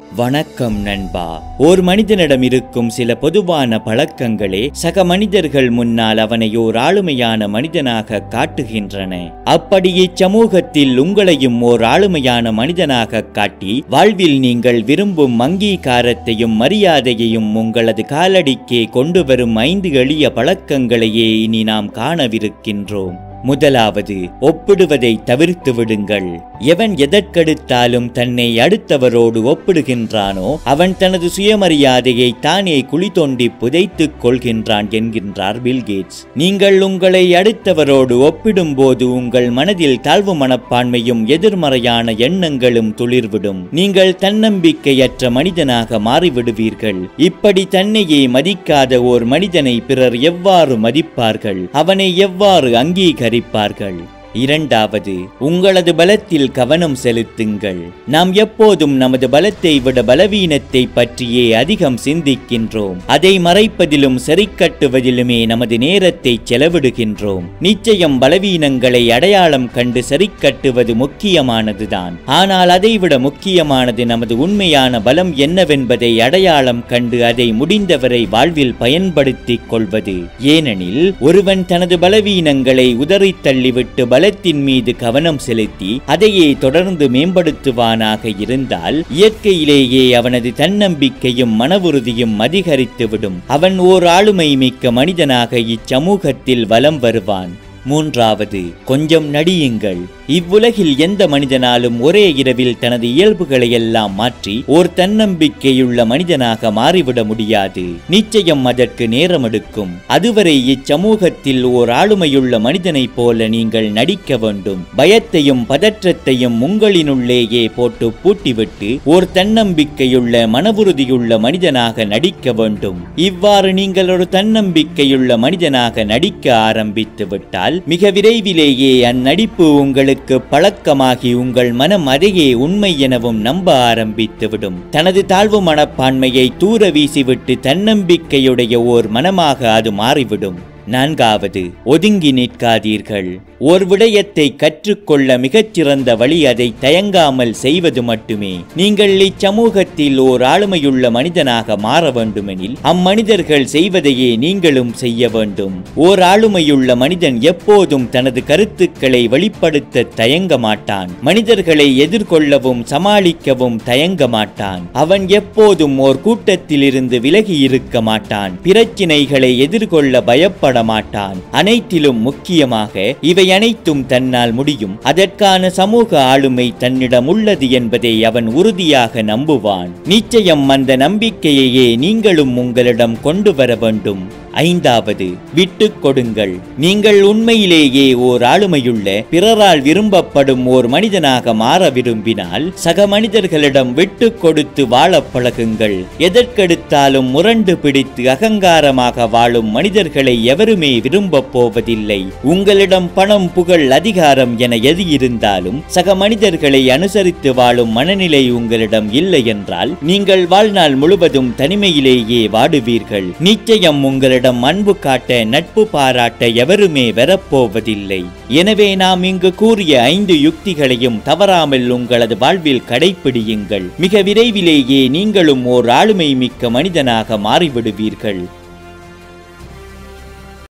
வணக்கம் நண்பா ஓர் மனிதனிடம் இருக்கும் சில பொதுவான பழக்கங்களே சக மனிதர்கள் முன்னால் அவனை ஓர் ஆளுமையான மனிதனாக காட்டுகின்றன அப்படி இச்சமூகத்தில் உங்களையும் ஓர் ஆளுமையான மனிதனாக காட்டி வாழ்வில் நீங்கள் விரும்பும் அங்கீகாரத்தையும் மரியாதையையும் உங்களது காலடிக்கே கொண்டு வரும் ஐந்து எளிய பழக்கங்களையே இனி நாம் காணவிருக்கின்றோம் முதலாவது ஒப்பிடுவதை தவிர்த்து விடுங்கள் எவன் எதற்கெடுத்தாலும் தன்னை அடுத்தவரோடு ஒப்பிடுகின்றானோ அவன் தனது சுயமரியாதையை தானே குழி தோண்டி புதைத்துக் கொள்கின்றான் என்கின்றார் பில்கேட்ஸ் நீங்கள் உங்களை அடுத்தவரோடு ஒப்பிடும்போது உங்கள் மனதில் தாழ்வு மனப்பான்மையும் எதிர்மறையான எண்ணங்களும் துளிர்விடும் நீங்கள் தன்னம்பிக்கையற்ற மனிதனாக மாறிவிடுவீர்கள் இப்படி தன்னையே மதிக்காத ஓர் மனிதனை பிறர் எவ்வாறு மதிப்பார்கள் அவனை எவ்வாறு அங்கீகரிப்பார்கள் இரண்டாவது உங்களது பலத்தில் கவனம் செலுத்துங்கள் நாம் எப்போதும் நமது பலத்தை விட பலவீனத்தை பற்றியே அதிகம் சிந்திக்கின்றோம் அதை மறைப்பதிலும் சரிக்கட்டுவதிலுமே நமது நேரத்தை செலவிடுகின்றோம் நிச்சயம் பலவீனங்களை அடையாளம் கண்டு சரிக்கட்டுவது முக்கியமானதுதான் ஆனால் அதைவிட முக்கியமானது நமது உண்மையான பலம் என்னவென்பதை அடையாளம் கண்டு அதை முடிந்தவரை வாழ்வில் பயன்படுத்திக் கொள்வது ஏனெனில் ஒருவன் தனது பலவீனங்களை உதறித் தள்ளிவிட்டு பலத்தின் மீது கவனம் செலுத்தி அதையே தொடர்ந்து மேம்படுத்துவானாக இருந்தால் இயற்கையிலேயே அவனது தன்னம்பிக்கையும் மனவுறுதியும் அதிகரித்துவிடும் அவன் ஓர் ஆளுமை மிக்க மனிதனாக இச்சமூகத்தில் வலம் வருவான் மூன்றாவது கொஞ்சம் நடியுங்கள் இவ்வுலகில் எந்த மனிதனாலும் ஒரே இரவில் தனது இயல்புகளை எல்லாம் மாற்றி ஓர் தன்னம்பிக்கையுள்ள மனிதனாக மாறிவிட முடியாது நிச்சயம் அதற்கு நேரம் எடுக்கும் அதுவரை இச்சமூகத்தில் ஓர் ஆளுமையுள்ள மனிதனைப் போல நீங்கள் நடிக்க வேண்டும் பயத்தையும் பதற்றத்தையும் உங்களினுள்ளேயே போட்டு பூட்டிவிட்டு ஓர் தன்னம்பிக்கையுள்ள மனவுறுதியுள்ள மனிதனாக நடிக்க வேண்டும் இவ்வாறு நீங்கள் ஒரு தன்னம்பிக்கையுள்ள மனிதனாக நடிக்க ஆரம்பித்து விட்டால் மிக விரைவிலேயே அந்நடிப்பு உங்களுக்கு பழக்கமாகி உங்கள் மனம் அதையே உண்மை எனவும் நம்ப ஆரம்பித்துவிடும் தனது தாழ்வு மனப்பான்மையை தூர வீசிவிட்டு தன்னம்பிக்கையுடைய ஓர் மனமாக அது மாறிவிடும் நான்காவது ஒதுங்கி நிற்காதீர்கள் ஓர் விடயத்தை கற்றுக்கொள்ள மிகச்சிறந்த வழி அதை தயங்காமல் செய்வது மட்டுமே நீங்கள் இச்சமூகத்தில் ஓர் ஆளுமையுள்ள மனிதனாக மாற வேண்டுமெனில் அம்மனிதர்கள் செய்வதையே நீங்களும் செய்ய வேண்டும் ஓர் ஆளுமையுள்ள மனிதன் எப்போதும் தனது கருத்துக்களை வெளிப்படுத்த தயங்க மாட்டான் மனிதர்களை எதிர்கொள்ளவும் சமாளிக்கவும் தயங்க மாட்டான் அவன் எப்போதும் ஓர் கூட்டத்திலிருந்து விலகி இருக்க மாட்டான் பிரச்சினைகளை எதிர்கொள்ள பயப்பட மாட்டான் அனைத்திலும் முக்கியமாக இவை அனைத்தும் தன்னால் முடியும் அதற்கான சமூக ஆளுமை தன்னிடம் உள்ளது என்பதை அவன் உறுதியாக நம்புவான் நிச்சயம் அந்த நம்பிக்கையையே நீங்களும் உங்களிடம் கொண்டு வர வேண்டும் ஐந்தாவது விட்டு கொடுங்கள் நீங்கள் உண்மையிலேயே ஓர் ஆளுமையுள்ள பிறரால் விரும்பப்படும் ஓர் மனிதனாக மாற விரும்பினால் சக மனிதர்களிடம் விட்டு கொடுத்து வாழ பழகுங்கள் எதற்கெடுத்தாலும் முரண்டு பிடித்து அகங்காரமாக வாழும் மனிதர்களை எவருமே விரும்பப் போவதில்லை உங்களிடம் பணம் புகழ் அதிகாரம் என எது இருந்தாலும் சக மனிதர்களை அனுசரித்து வாழும் மனநிலை உங்களிடம் இல்லை என்றால் நீங்கள் வாழ்நாள் முழுவதும் தனிமையிலேயே வாடுவீர்கள் நிச்சயம் உங்களிடம் அன்பு காட்ட நட்பு பாராட்ட எவருமே வரப்போவதில்லை எனவே நாம் இங்கு கூறிய ஐந்து யுக்திகளையும் தவறாமல் உங்களது வாழ்வில் கடைப்பிடியுங்கள் மிக விரைவிலேயே நீங்களும் ஓர் ஆளுமை மிக்க மனிதனாக மாறிவிடுவீர்கள்